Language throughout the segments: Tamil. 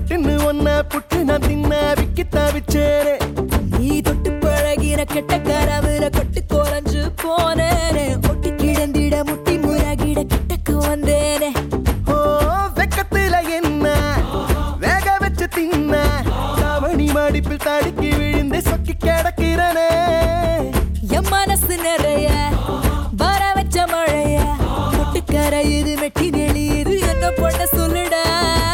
பட்டுன்னு ஒன்ன புட்டு நான் தின்ன விக்கி தவிச்சேரே நீ தொட்டு பழகின கெட்ட கரவுல கொட்டு குறைஞ்சு போனேனே ஒட்டி கிடந்திட முட்டி முறகிட கிட்டக்கு வந்தேனே ஓ வெக்கத்துல என்ன வேக வச்சு தின்ன தாவணி மாடிப்பில் தடுக்கி விழுந்து சொக்கி கிடக்கிறனே என் மனசு நிறைய வர வச்ச மழைய தொட்டு கரையுது வெட்டி நெளியுது என்ன பண்ண சொல்லுடா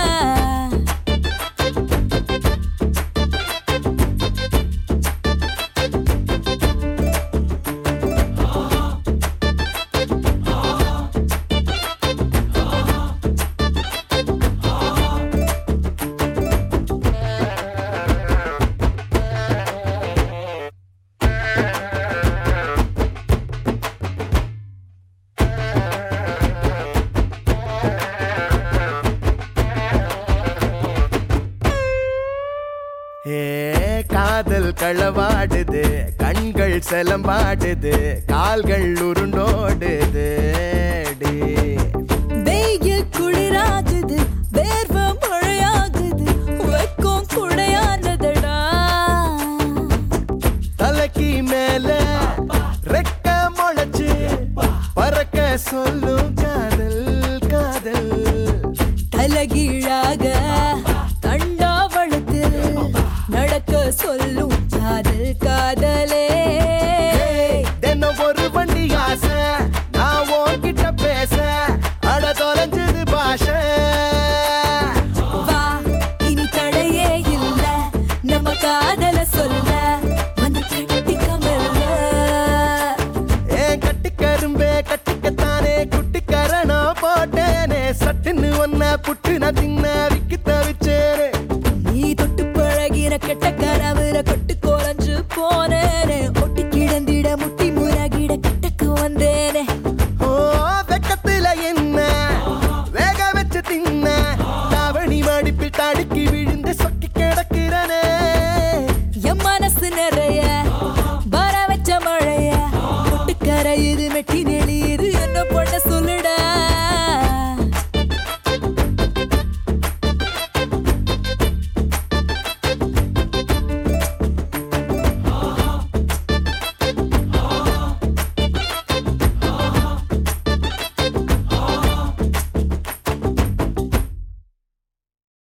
ஏ காதல் களவாடுது கண்கள் செலம்பாடுது கால்கள் உருண்டோடுது டி. வெயில் குளிராகுது வேர்வ மழையாகுது